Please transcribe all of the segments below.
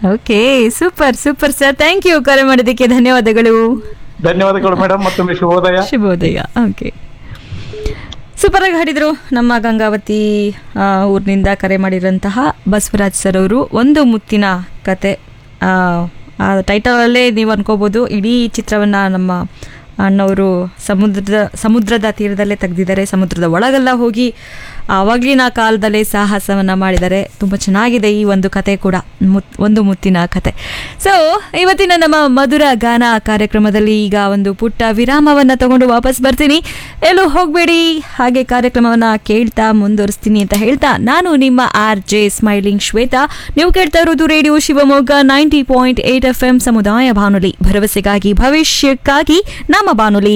Okay super super sir thank you ಕರೆ ಮಾಡೋದಕ್ಕೆ ಧನ್ಯವಾದಗಳು ಧನ್ಯವಾದಗಳು ಮೇಡಮ್ ಮತ್ತೊಮ್ಮೆ ಶುಭೋದಯ ಶುಭೋದಯ ಓಕೆ ಸೂಪರ್ ಆಗಿ ಹಾಡಿದ್ರು ನಮ್ಮ ಗಂಗಾವತಿ ಆ, ಊರಿನಿಂದ ಕರೆ ಮಾಡಿರೋಂತಹ ಬಸವರಾಜ್ ಸರ್ ಅವರು ಒಂದು ಮುತ್ತಿನ ಕತೆ ಆ, ಆ ಟೈಟಲಲ್ಲೇ ನೀವು ಅನ್ಕೋಬೋದು ಇಡೀ ಚಿತ್ರವನ್ನು ನಮ್ಮ ಅಣ್ಣವರು ಸಮುದ್ರದ ಸಮುದ್ರದ ತೀರದಲ್ಲೇ ತೆಗೆದಿದ್ದಾರೆ ಸಮುದ್ರದ ಒಳಗೆಲ್ಲ ಹೋಗಿ ಆವಾಗಲಿನ ಕಾಲದಲ್ಲೇ ಸಾಹಸವನ್ನು ಮಾಡಿದ್ದಾರೆ ತುಂಬ ಚೆನ್ನಾಗಿದೆ ಈ ಒಂದು ಕತೆ ಕೂಡ ಮುತ್ ಒಂದು ಮುತ್ತಿನ ಕತೆ ಸೊ ಇವತ್ತಿನ ನಮ್ಮ ಮಧುರ ಗಾನ ಕಾರ್ಯಕ್ರಮದಲ್ಲಿ ಈಗ ಒಂದು ಪುಟ್ಟ ವಿರಾಮವನ್ನು ತಗೊಂಡು ವಾಪಸ್ ಬರ್ತೀನಿ ಎಲ್ಲೂ ಹೋಗಬೇಡಿ ಹಾಗೆ ಕಾರ್ಯಕ್ರಮವನ್ನು ಕೇಳ್ತಾ ಮುಂದುವರಿಸ್ತೀನಿ ಅಂತ ಹೇಳ್ತಾ ನಾನು ನಿಮ್ಮ ಆರ್ ಜೆ ಸ್ಮೈಲಿಂಗ್ ಶ್ವೇತಾ ನೀವು ಕೇಳ್ತಾ ಇರೋದು radio Shivamogga ninety point eight F M ಸಮುದಾಯ ಬಾನುಲಿ ಭರವಸೆಗಾಗಿ ಭವಿಷ್ಯಕ್ಕಾಗಿ ನಮ್ಮ ಬಾನುಲಿ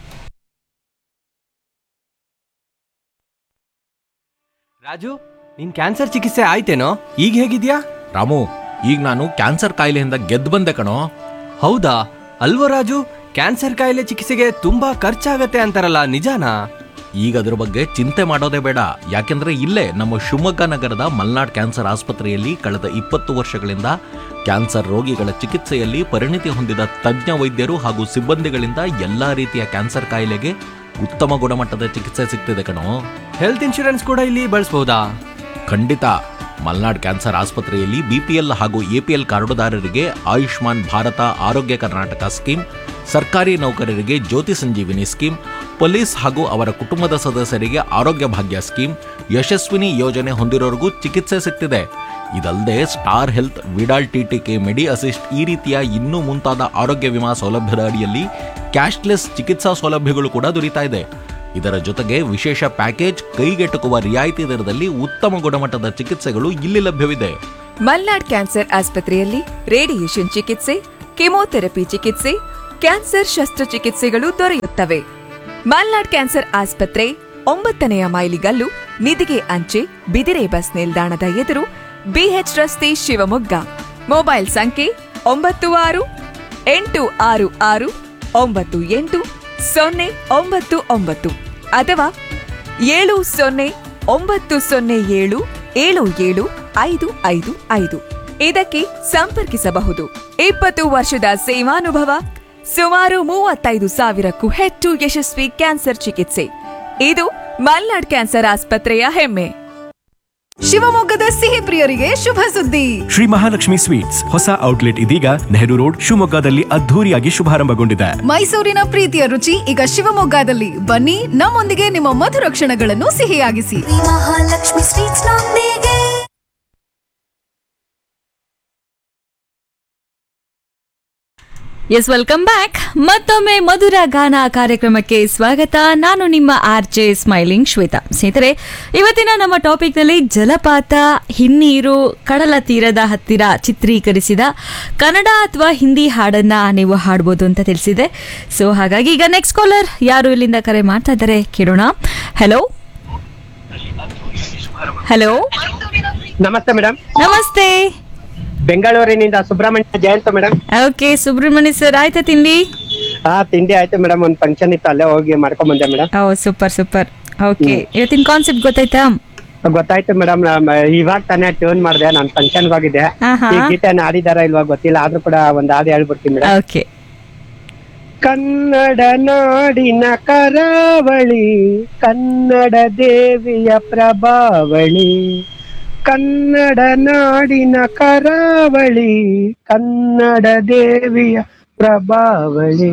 ರಾಜು ನಿನ್ ಕ್ಯಾನ್ಸರ್ ಚಿಕಿತ್ಸೆ ಆಯ್ತೇನೋ ಈಗ ಹೇಗಿದ್ಯಾ ರಾಮು ಈಗ ನಾನು ಕ್ಯಾನ್ಸರ್ ಕಾಯಿಲೆಯಿಂದ ಗೆದ್ದು ಬಂದೆ ಕಣೋ ಹೌದಾ ಅಲ್ವೋ ರಾಜು ಕ್ಯಾನ್ಸರ್ ಕಾಯಿಲೆ ಚಿಕಿತ್ಸೆಗೆ ತುಂಬಾ ಖರ್ಚಾಗತ್ತೆ ಅಂತಾರಲ್ಲ ನಿಜಾನಾ ಈಗ ಅದ್ರ ಬಗ್ಗೆ ಚಿಂತೆ ಮಾಡೋದೇ ಬೇಡ ಯಾಕೆಂದ್ರೆ ಇಲ್ಲೇ ನಮ್ಮ ಶಿವಮೊಗ್ಗ ನಗರದ ಮಲ್ನಾಡ್ ಕ್ಯಾನ್ಸರ್ ಆಸ್ಪತ್ರೆಯಲ್ಲಿ ಕಳೆದ ಇಪ್ಪತ್ತು ವರ್ಷಗಳಿಂದ ಕ್ಯಾನ್ಸರ್ ರೋಗಿಗಳ ಚಿಕಿತ್ಸೆಯಲ್ಲಿ ಪರಿಣಿತಿ ಹೊಂದಿದ ತಜ್ಞ ವೈದ್ಯರು ಹಾಗೂ ಸಿಬ್ಬಂದಿಗಳಿಂದ ಎಲ್ಲಾ ರೀತಿಯ ಕ್ಯಾನ್ಸರ್ ಕಾಯಿಲೆಗೆ ಉತ್ತಮ ಗುಣಮಟ್ಟದ ಚಿಕಿತ್ಸೆ ಸಿಗ್ತಿದೆ ಕಣೋ ಹೆಲ್ತ್ ಇನ್ಶೂರೆನ್ಸ್ ಕೂಡ ಇಲ್ಲಿ ಬಳಸಬಹುದಾ ಖಂಡಿತ ಮಲ್ನಾಡ್ ಕ್ಯಾನ್ಸರ್ ಆಸ್ಪತ್ರೆಯಲ್ಲಿ ಬಿಪಿಎಲ್ ಹಾಗೂ ಎಪಿಎಲ್ ಕಾರ್ಡುದಾರರಿಗೆ ಆಯುಷ್ಮಾನ್ ಭಾರತ ಆರೋಗ್ಯ ಕರ್ನಾಟಕ ಸ್ಕೀಮ್ ಸರ್ಕಾರಿ ನೌಕರರಿಗೆ ಜ್ಯೋತಿ ಸಂಜೀವಿನಿ ಸ್ಕೀಮ್ ಪೊಲೀಸ್ ಹಾಗೂ ಅವರ ಕುಟುಂಬದ ಸದಸ್ಯರಿಗೆ ಆರೋಗ್ಯ ಭಾಗ್ಯ ಸ್ಕೀಮ್ ಯಶಸ್ವಿನಿ ಯೋಜನೆ ಹೊಂದಿರೋರಿಗೂ ಚಿಕಿತ್ಸೆ ಸಿಗ್ತಿದೆ ಇದಲ್ಲದೆ Star Health Vidal TTK Medi Assist ಈ ರೀತಿಯ ಇನ್ನೂ ಮುಂತಾದ ಆರೋಗ್ಯ ವಿಮಾ ಸೌಲಭ್ಯದ ಅಡಿಯಲ್ಲಿ ಕ್ಯಾಶ್ಲೆಸ್ ಚಿಕಿತ್ಸಾ ಸೌಲಭ್ಯಗಳು ಕೂಡ ದೊರೀತಾ ಇದೆ ಇದರ ಜೊತೆಗೆ ವಿಶೇಷ ಪ್ಯಾಕೇಜ್ ಕೈಗೆಟುಕುವ ರಿಯಾಯಿತಿ ದರದಲ್ಲಿ ಉತ್ತಮ ಗುಣಮಟ್ಟದ ಚಿಕಿತ್ಸೆಗಳು ಇಲ್ಲಿ ಲಭ್ಯವಿದೆ ಮಲ್ನಾಡ್ ಕ್ಯಾನ್ಸರ್ ಆಸ್ಪತ್ರೆಯಲ್ಲಿ ರೇಡಿಯೇಷನ್ ಚಿಕಿತ್ಸೆ ಕೆಮೊಥೆರಪಿ ಚಿಕಿತ್ಸೆ ಕ್ಯಾನ್ಸರ್ ಶಸ್ತ್ರಚಿಕಿತ್ಸೆಗಳು ದೊರೆಯುತ್ತವೆ ಮಲ್ನಾಡ್ ಕ್ಯಾನ್ಸರ್ ಆಸ್ಪತ್ರೆ ಒಂಬತ್ತನೆಯ ಮೈಲಿಗಲ್ಲು ನಿಧಿಗೆ ಅಂಚೆ ಬಿದಿರೆ ಬಸ್ ನಿಲ್ದಾಣದ ಎದುರು ಬಿಎಚ್ ರಸ್ತೆ ಶಿವಮೊಗ್ಗ ಮೊಬೈಲ್ ಸಂಖ್ಯೆ ಒಂಬತ್ತು ಆರು ಎಂಟು ಆರು ಆರು ಒಂಬತ್ತು ಎಂಟು ಸೊನ್ನೆ ಒಂಬತ್ತು ಒಂಬತ್ತು ಅಥವಾ ಏಳು ಸೊನ್ನೆ ಒಂಬತ್ತು ಸೊನ್ನೆ ಏಳು ಏಳು ಏಳು ಐದು ಐದು ಐದು ಇದಕ್ಕೆ ಸಂಪರ್ಕಿಸಬಹುದು ಇಪ್ಪತ್ತು ವರ್ಷದ ಸೇವಾನುಭವ ಸುಮಾರು ಮೂವತ್ತೈದು ಸಾವಿರಕ್ಕೂ ಹೆಚ್ಚು ಯಶಸ್ವಿ ಕ್ಯಾನ್ಸರ್ ಚಿಕಿತ್ಸೆ ಇದು ಮಲ್ನಾಡ್ ಕ್ಯಾನ್ಸರ್ ಆಸ್ಪತ್ರೆಯ ಹೆಮ್ಮೆ ಶಿವಮೊಗ್ಗದ ಸಿಹಿ ಪ್ರಿಯರಿಗೆ ಶುಭ ಸುದ್ದಿ ಶ್ರೀ ಮಹಾಲಕ್ಷ್ಮಿ ಸ್ವೀಟ್ಸ್ ಹೊಸ ಔಟ್ಲೆಟ್ ಇದೀಗ ನೆಹರು ರೋಡ್ ಶಿವಮೊಗ್ಗದಲ್ಲಿ ಅದ್ಧೂರಿಯಾಗಿ ಶುಭಾರಂಭಗೊಂಡಿದೆ ಮೈಸೂರಿನ ಪ್ರೀತಿಯ ರುಚಿ ಈಗ ಶಿವಮೊಗ್ಗದಲ್ಲಿ ಬನ್ನಿ ನಮ್ಮೊಂದಿಗೆ ನಿಮ್ಮ ಮಧುರ ಕ್ಷಣಗಳನ್ನು ಸಿಹಿಯಾಗಿಸಿ ಮಹಾಲಕ್ಷ್ಮಿ ಸ್ವೀಟ್ಸ್ ನೊಂದಿಗೆ ಎಸ್ ವೆಲ್ಕಮ್ ಬ್ಯಾಕ್ ಮತ್ತೊಮ್ಮೆ ಮಧುರ ಗಾನ ಕಾರ್ಯಕ್ರಮಕ್ಕೆ ಸ್ವಾಗತ ನಾನು ನಿಮ್ಮ ಆರ್ ಜೆ ಸ್ಮೈಲಿಂಗ್ ಶ್ವೇತಾ ಸ್ನೇಹಿತರೆ ಇವತ್ತಿನ ನಮ್ಮ ಟಾಪಿಕ್ನಲ್ಲಿ ಜಲಪಾತ ಹಿನ್ನೀರು ಕಡಲ ತೀರದ ಹತ್ತಿರ ಚಿತ್ರೀಕರಿಸಿದ ಕನ್ನಡ ಅಥವಾ ಹಿಂದಿ ಹಾಡನ್ನ ನೀವು ಹಾಡ್ಬೋದು ಅಂತ ತಿಳಿಸಿದೆ ಸೊ ಹಾಗಾಗಿ ಈಗ ನೆಕ್ಸ್ಟ್ ಕಾಲರ್ ಯಾರು ಇಲ್ಲಿಂದ ಕರೆ ಮಾಡ್ತಾ ಇದ್ದಾರೆ ಕೇಳೋಣ ಹಲೋ ಹಲೋ ನಮಸ್ತೆ ಮೇಡಮ್ ನಮಸ್ತೆ ಬೆಂಗಳೂರಿನಿಂದ Subrahmanya Jayanta madam okay Subrahmanya sir ಆಯ್ತಾ ತಿಂಡಿ ಹಾ ತಿಂಡಿ ಆಯ್ತು ಮೇಡಮ್ ಒಂದ್ ಫಂಕ್ಷನ್ ಇತ್ತು ಅಲ್ಲೇ ಹೋಗಿ ಮಾಡ್ಕೊಂಡ್ ಬಂದೆ ಮೇಡಮ್ ಓ ಸೂಪರ್ ಸೂಪರ್ ಓಕೆ ಇವತ್ತಿನ ಕಾನ್ಸೆಪ್ಟ್ ಗೊತ್ತಾಯ್ತಾ ಗೊತ್ತಾಯ್ತು ಮೇಡಮ್ ಇವಾಗ ತಾನೇ ಟ್ಯೂನ್ ಮಾಡಿದೆ ನಾನು ಫಂಕ್ಷನ್ ಹೋಗಿದ್ದೆ ಆಹಾ. ಈ ಗೀತೆನ ಆಡಿದಾರ ಇಲ್ವಾ ಗೊತ್ತಿಲ್ಲ ಆದ್ರೂ ಕೂಡ ಒಂದ್ ಹಾಡು ಹೇಳ್ಬಿಡ್ತೀನಿ ಮೇಡಮ್ ಓಕೆ ಕನ್ನಡ ನಾಡಿನ ಕರಾವಳಿ ಕನ್ನಡ ದೇವಿಯ ಪ್ರಭಾವಳಿ ಕನ್ನಡ ನಾಡಿನ ಕರಾವಳಿ ಕನ್ನಡ ದೇವಿಯ ಪ್ರಭಾವಳಿ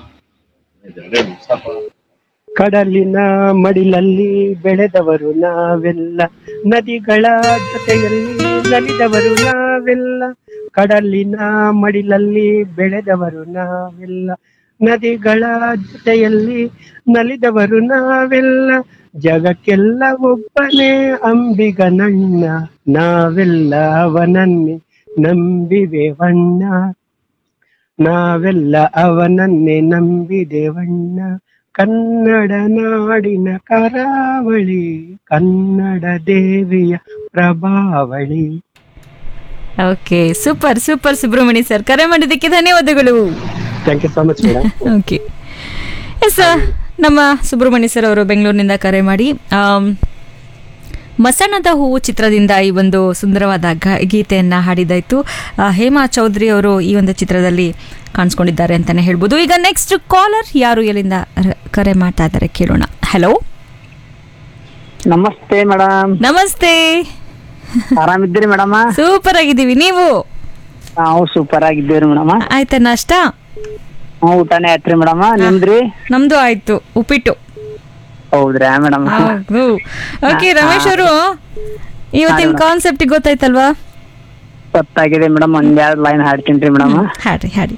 ಕಡಲಿನ ಮಡಿಲಲ್ಲಿ ಬೆಳೆದವರು ನಾವೆಲ್ಲ ನದಿಗಳ ಜೊತೆಯಲ್ಲಿ ನಲಿದವರು ನಾವೆಲ್ಲ ಕಡಲಿನ ಮಡಿಲಲ್ಲಿ ಬೆಳೆದವರು ನಾವೆಲ್ಲ ನದಿಗಳ ಜೊತೆಯಲ್ಲಿ ನಲಿದವರು ನಾವೆಲ್ಲ ಜಗಕ್ಕೆಲ್ಲ ಒಬ್ಬನೇ ಅಂಬಿಗನಣ್ಣ ನಾವೆಲ್ಲ ಅವನನ್ನೇ ನಂಬಿವೆವಣ್ಣ ನಾವೆಲ್ಲ ಅವನನ್ನೇ ನಂಬಿದೆವಣ್ಣ ಕನ್ನಡ ನಾಡಿನ ಕರಾವಳಿ ಕನ್ನಡ ದೇವಿಯ ಪ್ರಭಾವಳಿ okay super super Subrahmanya sir ಕರೆ ಮಾಡಿದ್ದಕ್ಕೆ ಧನ್ಯವಾದಗಳು thank you so much madam okay yes ನಮ್ಮ ಸುಬ್ರಹ್ಮಣ್ಯ ಸರ್ ಅವರು ಬೆಂಗಳೂರಿನಿಂದ ಕರೆ ಮಾಡಿ ಆಮ್, ಮಸಣದ ಹೂವು ಚಿತ್ರದಿಂದ ಈ ಒಂದು ಸುಂದರವಾದ ಗ- ಗೀತೆಯನ್ನ ಹಾಡಿದಾಯ್ತು ಆ, ಹೇಮಾ ಚೌಧರಿ ಅವರು ಈ ಒಂದು ಚಿತ್ರದಲ್ಲಿ ಕಾಣಿಸ್ಕೊಂಡಿದ್ದಾರೆ ಅಂತಾನೆ ಹೇಳ್ಬೋದು ಈಗ ನೆಕ್ಸ್ಟ್ ಕಾಲರ್ ಯಾರು ಎಲ್ಲಿಂದ ರ- ಕರೆ ಮಾಡ್ತಾ ಇದ್ದಾರೆ ಕೇಳೋಣ ಹಲೋ ನಮಸ್ತೆ ಮೇಡಮ್ ನಮಸ್ತೆ ಆರಾಮಿದ್ದೀರಿ ಮೇಡಮ್ ಸೂಪರ್ ಆಗಿದ್ದೀವಿ ನೀವು ನಾವು ಸೂಪರ್ ಆಗಿದ್ದೀವಿ ಮೇಡಮ್ ಆಯ್ತಾ ನಾಷ್ಟ ಊಟನೇ ಆಯ್ತ್ರಿ ಮೇಡಮ್ ನಿಮ್ದ್ರಿ ನಮ್ದು ಆಯ್ತು ಉಪ್ಪಿಟ್ಟು ಹೌದ್ರಾ ಮೇಡಮ್ ಹೌದು ಓಕೆ ರಮೇಶ್ ಅವರು ಇವತ್ತಿನ ಕಾನ್ಸೆಪ್ಟ್ ಗೊತ್ತಾಯ್ತಲ್ವಾ ಗೊತ್ತಾಗಿದೆ ಮೇಡಮ್ ಒಂದೆರಡು ಲೈನ್ ಹಾಡ್ತೀನಿ ಮೇಡಮ್ ಹಾಡಿ ಹಾಡಿ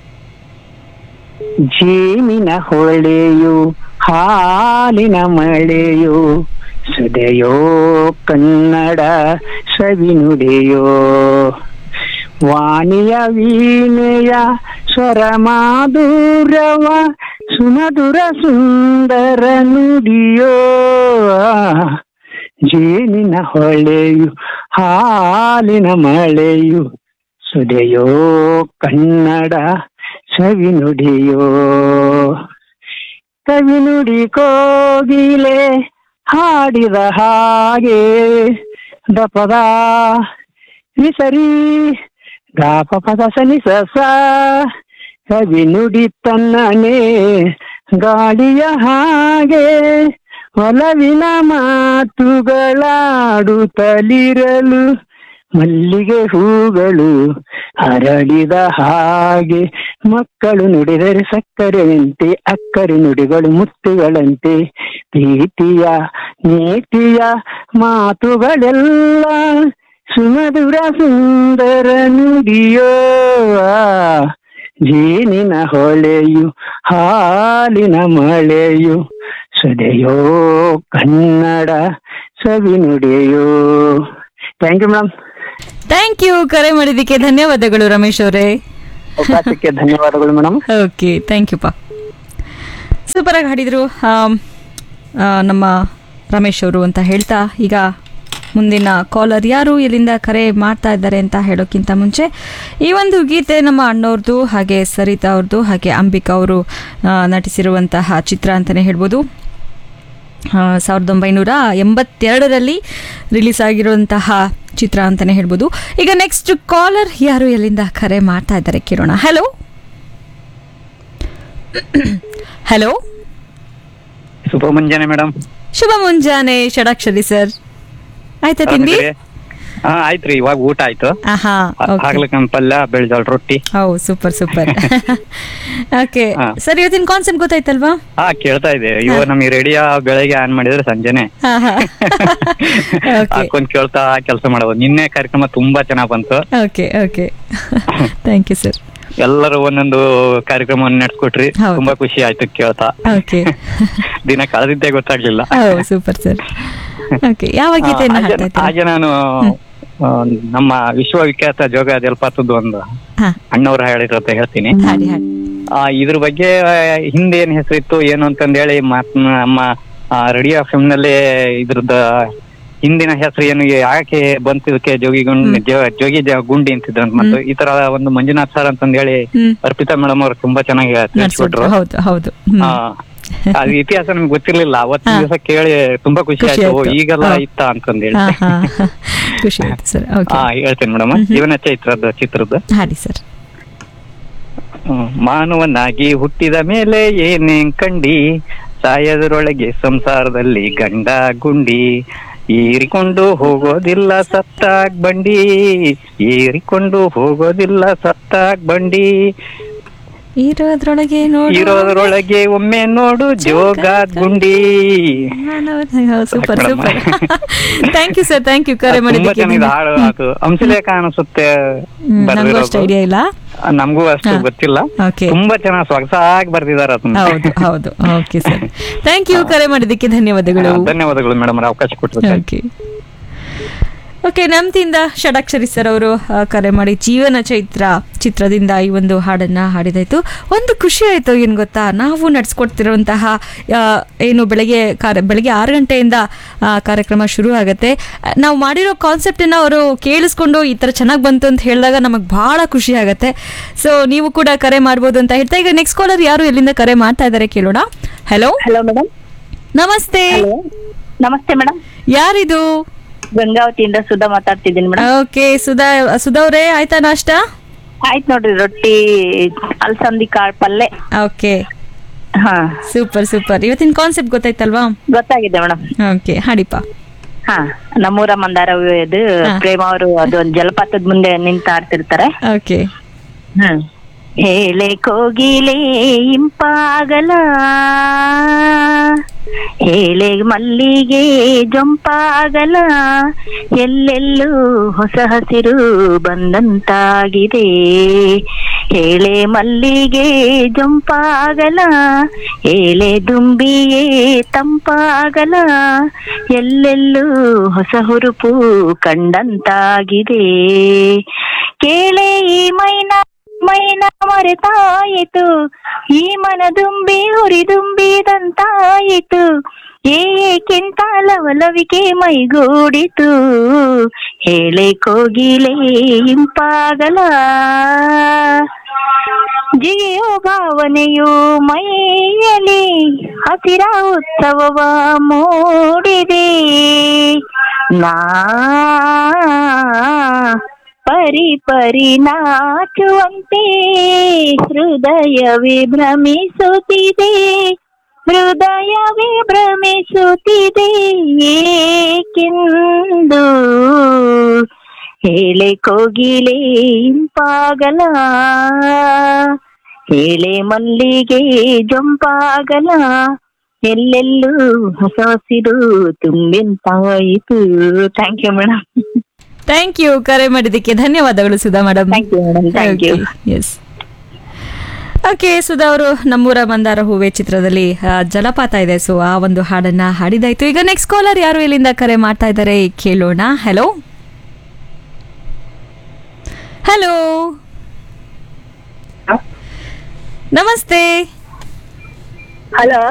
ಜೀಮಿನ ಹೊಳೆಯು ಹಾಲಿನ ಮಳೆಯು ಸುದೆಯೋ ಕನ್ನಡ ಸವಿನುಡಿಯೋ ವಾಣಿಯ ವೀಣೆಯ ಸ್ವರ ಮಾಧುರವ ಸುಮಧುರ ಸುಂದರ ನುಡಿಯೋ ಜೇನಿನ ಹೊಳೆಯು ಹಾಲಿನ ಮಳೆಯು ಸುದೆಯೋ ಕನ್ನಡ ಸವಿನುಡಿಯೋ ಕವಿನುಡಿ ಕೋಗಿಲೆ ಹಾಡಿದ ಹಾಗೆ ದಪದ ನಿಸರಿ ಗಾಪ ಪದ ಸನಿ ಸಸ ಕವಿ ನುಡಿ ತನ್ನನೆ ಗಾಳಿಯ ಹಾಗೆ ಒಲವಿನ ಮಾತುಗಳಾಡುತ್ತಲಿರಲು ಮಲ್ಲಿಗೆ ಹೂಗಳು ಹರಡಿದ ಹಾಗೆ ಮಕ್ಕಳು ನುಡಿದರೆ ಸಕ್ಕರೆಯಂತೆ ಅಕ್ಕರೆ ನುಡಿಗಳು ಮುತ್ತುಗಳಂತೆ ಪ್ರೀತಿಯ ನೀತಿಯ ಮಾತುಗಳೆಲ್ಲ ಸುಮಧುರ ಸುಂದರ ನುಡಿಯೋ ಜೇನಿನ ಹೊಳೆಯು ಹಾಲಿನ ಮಳೆಯು ಸುದೆಯೋ ಕನ್ನಡ ಸವಿ ನುಡಿಯೋ thank you madam thank you ಕರೆ ಮಾಡಿದ್ದಕ್ಕೆ ಧನ್ಯವಾದಗಳು ರಮೇಶ್ ಅವರೇ ಅವಕಾಶಕ್ಕೆ ಧನ್ಯವಾದಗಳು ಮೇಡಮ್ ಓಕೆ ಥ್ಯಾಂಕ್ ಯು ಪಾ ಸೂಪರ್ ಆಗಿ ಹಾಡಿದ್ರು ಆಮ್, ಆ, ನಮ್ಮ ರಮೇಶ್ ಅವರು ಅಂತ ಹೇಳ್ತಾ ಈಗ ಮುಂದಿನ ಕಾಲರ್ ಯಾರು ಎಲ್ಲಿಂದ ಕರೆ ಮಾಡ್ತಾ ಇದ್ದಾರೆ ಅಂತ ಹೇಳೋಕ್ಕಿಂತ ಮುಂಚೆ ಈ ಒಂದು ಗೀತೆ ನಮ್ಮ ಅಣ್ಣವ್ರದ್ದು ಹಾಗೆ ಸರಿತಾ ಅವ್ರದ್ದು ಹಾಗೆ ಅಂಬಿಕಾ ಅವರು ಆ, ನಟಿಸಿರುವಂತಹ ಚಿತ್ರ ಅಂತಲೇ ಹೇಳ್ಬೋದು ಆ, ಸಾವಿರದ ಒಂಬೈನೂರ ಎಂಬತ್ತೆರಡರಲ್ಲಿ ರಿಲೀಸ್ ಆಗಿರುವಂತಹ ಚಿತ್ರ ಅಂತಲೇ ಹೇಳ್ಬೋದು ಈಗ ನೆಕ್ಸ್ಟ್ ಕಾಲರ್ ಯಾರು ಎಲ್ಲಿಂದ ಕರೆ ಮಾಡ್ತಾ ಇದ್ದಾರೆ ಕೇಳೋಣ ಹಲೋ ಹಲೋ ಶುಭ ಮುಂಜಾನೆ ಮೇಡಮ್ ಶುಭ ಮುಂಜಾನೆ ಷಡಾಕ್ಷರಿ ಸರ್ ಆಯ್ತಾ ತಿಂಡಿ ಹಾ ಆಯ್ತ್ರಿ ಇವಾಗ ಊಟ ಆಯ್ತು ಆಹಾ ಓಕೆ ಹಾಗಲಕಾಯಿ ಪಲ್ಯ ಬೆಳ್ಜಾಳ ರೊಟ್ಟಿ ಹೌ ಸೂಪರ್ ಸೂಪರ್ ಓಕೆ ಹಾ. ಸರ್ ಇವತ್ತಿನ ಕಾನ್ಸೆಪ್ಟ್ ಗೊತ್ತಾಯ್ತಲ್ವಾ ಹಾ ಕೇಳ್ತಾ ಇದೆ ಇವಾಗ ನಮಗೆ ರೇಡಿಯೋ ಬೆಳಗ್ಗೆ ಆನ್ ಮಾಡಿದ್ರೆ ಸಂಜೆನೆ ಹಾ ಹಾ ಓಕೆ ಹಾಕೊಂಡ್ ಕೇಳ್ತಾ ಕೆಲಸ ಮಾಡೋದು ನಿನ್ನೆ ಕಾರ್ಯಕ್ರಮ ತುಂಬಾ ಚೆನ್ನಾಗ್ ಬಂತು okay okay thank you sir ಎಲ್ಲರೂ ಒಂದೊಂದು ಕಾರ್ಯಕ್ರಮವನ್ನು ನಡೆಸ್ಕೊಟ್ರಿ ಹೌದು. ತುಂಬಾ ಖುಷಿ ಆಯ್ತು ಕೇಳ್ತಾ ಓಕೆ ದಿನ ಕಳೆದಿದ್ದೇ ಗೊತ್ತಾಗ್ಲಿಲ್ಲ ಹೌ ಸೂಪರ್ ಸರ್ ಓಕೆ ಯಾವ ಗೀತೆಯನ್ನು ಹಾಗೆ- ಹಾಡ್ತಾ ಇದ್ದೀರಾ ಹಾಗೆ ನಾನು ಆ, ನಮ್ಮ ವಿಶ್ವವಿಖ್ಯಾತ ಜೋಗ ಜಲಪಾತದ್ದು ಒಂದು ಹಾ ಅಣ್ಣವ್ರು ಹೇಳಿರತ್ತೆ ಹೇಳ್ತೀನಿ ಹಾಡಿ ಹಾಡಿ ಆ, ಇದ್ರ ಬಗ್ಗೆ ಆ, ಹಿಂದೆ ಏನ್ ಹೆಸರಿತ್ತು ಏನು ಅಂತಂದೇಳಿ ಮಾತ್ ನಮ್ಮ ರೇಡಿಯೋ ಎಫ್ ನಲ್ಲಿ ಇದ್ರದ್ದು ಹಿಂದಿನ ಹೆಸರು ಏನು ಯಾಕೆ ಬಂತು ಇದಕ್ಕೆ ಜೋಗಿ ಗುಂಡಿ ಜೋ- ಜೋಗಿ ಜ- ಗುಂಡಿ ಅಂತಿದ್ರಂತ ಮತ್ತು ಈ ತರ ಒಂದು ಮಂಜುನಾಥ್ ಸರ್ ಅಂತಂದೇಳಿ ಹ್ಮ್ ಅರ್ಪಿತಾ ಮೇಡಮ್ ಅವ್ರು ತುಂಬಾ ಚೆನ್ನಾಗಿ ತಿಳಿಸ್ಕೊಟ್ರು ನಡ್ಸ್ಕೊಟ್ರು ಹೌದು ಹೌದು ಹ್ಮ್. ಆ, ಅದು ಇತಿಹಾಸ ನಮ್ಗೆ ಗೊತ್ತಿರ್ಲಿಲ್ಲ ಅವತ್ತಿನ ಹಾ. ದಿವಸ ಕೇಳಿ ತುಂಬಾ ಖುಷಿ ಖುಷಿ ಆಯ್ತು ಓ, ಆಯ್ತು. ಈಗೆಲ್ಲ ಹಾ. ಇತ್ತ ಅಂತಂದೇಳಿ ಹಾ ಹಾ ಖುಷಿ ಆಯ್ತು ಸರ್ ಓಕೆ ಹಾ ಹೇಳ್ತೇನೆ ಮೇಡಮ್ ಜೀವನ ಚೈತ್ರದ ಚಿತ್ರದ ಹಾಡಿ ಸರ್ ಹ್ಮ್. ಮಾನವನಾಗಿ ಹುಟ್ಟಿದ ಮೇಲೆ ಏನೇನ್ ಕಂಡಿ ಸಾಯದರೊಳಗೆ ಸಂಸಾರದಲ್ಲಿ ಗಂಡ ಗುಂಡಿ ಏರಿಕೊಂಡು ಹೋಗೋದಿಲ್ಲ ಸತ್ತಾಗ್ ಬಂಡಿ ಏರಿಕೊಂಡು ಹೋಗೋದಿಲ್ಲ ಸತ್ತಾಗ್ ಬಂಡಿ ಇರೋದ್ರೊಳಗೆ ನೋಡಿ ಇರೋದ್ರೊಳಗೆ ಒಮ್ಮೆ ನೋಡು ಜೋಗ ಗುಂಡಿ super madam. Super thank you sir thank you ಕರೆ ತುಂಬಾ ಮಾಡಿದ್ದಕ್ಕೆ ಚೆನ್ನಾಗಿದೆ ಹಾಡು ಅದು ಅಂಶಲೇಖ ಅನಿಸುತ್ತೆ ಹ್ಮ್, ನಂಗೂ ಬರ್ದಿರೋದು. ಅಷ್ಟು ಐಡಿಯಾ ಇಲ್ಲ ನಮಗೂ ಅಷ್ಟು ಹಾ. ಗೊತ್ತಿಲ್ಲ ಓಕೆ ತುಂಬಾ ಚೆನ್ನಾಗಿ ಸೊಗಸಾಗಿ ಬರ್ದಿದಾರ ಅದನ್ನ ಹೌದು ಹೌದು ಓಕೆ ಸರ್ ಥ್ಯಾಂಕ್ ಯು ಕರೆ ಮಾಡಿದ್ದಕ್ಕೆ ಧನ್ಯವಾದಗಳು ಹಾ, ಧನ್ಯವಾದಗಳು ಮೇಡಮ್ ಅವಕಾಶ ಕೊಟ್ಟರು ಓಕೆ ಓಕೆ ನಮ್ತಿಂದ ಷಡಾಕ್ಷರಿ ಸರ್ ಅವರು ಆ, ಕರೆ ಮಾಡಿ ಜೀವನ ಚೈತ್ರ ಚಿತ್ರದಿಂದ ಈ ಒಂದು ಹಾಡನ್ನ ಹಾಡಿದಾಯ್ತು ಒಂದು ಖುಷಿ ಆಯ್ತು ಏನು ಗೊತ್ತಾ ನಾವು ನಡೆಸ್ಕೊಡ್ತಿರುವಂತಹ ಆ, ಏನು ಬೆಳಗ್ಗೆ ಕಾರ್ಯ ಬೆಳಗ್ಗೆ ಆರು ಗಂಟೆಯಿಂದ ಆ, ಕಾರ್ಯಕ್ರಮ ಶುರು ಆಗುತ್ತೆ ಆ, ನಾವು ಮಾಡಿರೋ ಕಾನ್ಸೆಪ್ಟನ್ನ ಅವರು ಕೇಳಿಸ್ಕೊಂಡು ಈ ಥರ ಚೆನ್ನಾಗಿ ಬಂತು ಅಂತ ಹೇಳಿದಾಗ ನಮಗೆ ಭಾಳ ಖುಷಿ ಆಗುತ್ತೆ ಸೊ ನೀವು ಕೂಡ ಕರೆ ಮಾಡ್ಬೋದು ಅಂತ ಹೇಳ್ತಾ ಈಗ ನೆಕ್ಸ್ಟ್ ಕಾಲರ್ ಯಾರು ಎಲ್ಲಿಂದ ಕರೆ ಮಾಡ್ತಾ ಇದ್ದಾರೆ ಕೇಳೋಣ ಹಲೋ ಹಲೋ ಮೇಡಮ್ ನಮಸ್ತೆ ನಮಸ್ತೆ ಮೇಡಮ್ ಯಾರಿದು ಗಂಗಾವತಿಯಿಂದ ಸುಧಾ ಮಾತಾಡ್ತಿದ್ದೀನಿ ಮೇಡಮ್ ಓಕೆ ಸುಧಾ ಸುಧಾ ಅವರೇ ಆಯ್ತಾ ನಾಷ್ಟ ಆಯ್ತು ನೋಡ್ರಿ ರೊಟ್ಟಿ ಅಲ್ಸಂದಿ ಕಾಳ್ ಪಲ್ಲೆ ಓಕೆ ಹಾ ಸೂಪರ್ ಸೂಪರ್ ಇವತ್ತಿನ ಕಾನ್ಸೆಪ್ಟ್ ಗೊತ್ತಾಯ್ತಲ್ವಾ ಗೊತ್ತಾಗಿದೆ ಮೇಡಮ್ ಓಕೆ ಹಾಡಿಪ್ಪ ಹಾ ನಮ್ಮೂರ ಮಂದಾರ ಇದು ಹಾ. ಪ್ರೇಮ ಅವರು ಅದು ಒಂದ್ ಜಲಪಾತದ ಮುಂದೆ ನಿಂತ ಆಡ್ತಿರ್ತಾರೆ ಓಕೆ ಹ್ಮ್ ಹೇಳೆ ಕೋಗಿಲೆ ಇಂಪಾಗಲ ಹೇಳೆ ಮಲ್ಲಿಗೆ ಜೊಂಪಾಗಲ ಎಲ್ಲೆಲ್ಲೂ ಹೊಸ ಹಸಿರು ಬಂದಂತಾಗಿದೆ ಹೇಳೆ ಮಲ್ಲಿಗೆ ಜೊಂಪಾಗಲ ಹೇಳೆ ದುಂಬಿಯೇ ತಂಪಾಗಲ ಎಲ್ಲೆಲ್ಲೂ ಹೊಸ ಹುರುಪು ಕಂಡಂತಾಗಿದೆ ಕೇಳೆ ಈ ಮೈನಾ ಮೈನ ಮರೆತಾಯಿತು ಈ ಮನದುಂಬಿ ಹುರಿದುಂಬಿದಂತಾಯಿತು ಏಕೆಂತ ಲವಲವಿಕೆ ಮೈಗೂಡಿತು ಹೇಳೆ ಕೋಗಿಲೆ ಇಂಪಾಗಲ ಜಿಯೋ ಭಾವನೆಯು ಮೈಯಲ್ಲಿ ಹಸಿರ ಉತ್ಸವವ ಮೂಡಿದೆ ನಾ ಪರಿ ಪರಿ ನಾಚುವಂತೆ ಹೃದಯವೇ ಭ್ರಮಿಸುತ್ತಿದೆ ಹೃದಯವೇ ಭ್ರಮಿಸುತ್ತಿದೆ ಏಕೆಂದು ಹೇಳೆ ಕೋಗಿಲೆ ಇಂಪಾಗಲ ಹೇಳೆ ಮಲ್ಲಿಗೆ ಜೊಂಪಾಗಲ ಎಲ್ಲೆಲ್ಲೂ ಹೊಸ ಹಸಿರು ತುಂಬಿಂತಾಯಿತು thank you madam thank you ಕರೆ ಮಾಡಿದ್ದಕ್ಕೆ ಧನ್ಯವಾದಗಳು Sudha madam Thank you, madam. Thank you. Yes okay Sudha ಅವರು ನಮ್ಮೂರ ಮಂದಾರ ಹೂವೆ ಚಿತ್ರದಲ್ಲಿ ಆ, ಜಲಪಾತ ಇದೆ ಸೊ ಆ ಒಂದು ಹಾಡನ್ನ ಹಾಡಿದಾಯ್ತು ಈಗ ನೆಕ್ಸ್ಟ್ ಕಾಲರ್ ಯಾರು ಇಲ್ಲಿಂದ ಕರೆ ಮಾಡ್ತಾ ಇದ್ದಾರೆ ಕೇಳೋಣ ಹಲೋ ಹಲೋ ನಮಸ್ತೆ ಹಲೋ